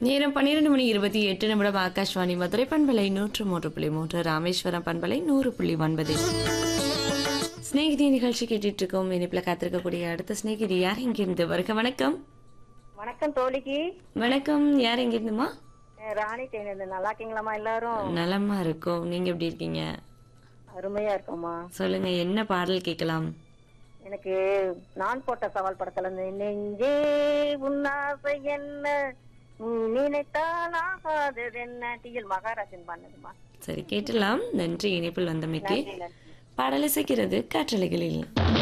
நேரம் பன்னிரண்டு மணி இருபத்தி எட்டு நிமிடம் ஆகாஷ்வாணி மதுரை பண்பலை நூற்று மூன்று புள்ளி மூன்று ராமேஸ்வரம் பண்பலை நூறு புள்ளி ஒன்பது ஸ்நேகிதி நிகழ்ச்சி கேட்டுட்டு இருக்கோம் இனிப்புல காத்திருக்கக்கூடிய அடுத்த ஸ்நேகிதி யார் இங்கிருந்து வருக வணக்கம் வணக்கம் தோழிக்கு வணக்கம் யார் எங்கிருந்துமா அஹ் ராணி தேனது நல்லா இருக்கீங்களாம்மா எல்லாரும் நலமா இருக்கும் நீங்க எப்படி இருக்கீங்க அருமையா இருக்கோம்மா சொல்லுங்க என்ன பாடல் கேட்கலாம் எனக்கு நான் போட்ட சவால் படத்துல இருந்து நெஞ்சே உன்னாசை என்ன நீ நினைத்தால் ஆகாதது என்ன டிஎல் மகாராஜன் பண்ணதுமா சரி கேட்டலாம் நன்றி இணைப்பில் வந்தமைக்கு நன்றி நன்றி பாடல் இசைக்கிறது காற்றலைகளில்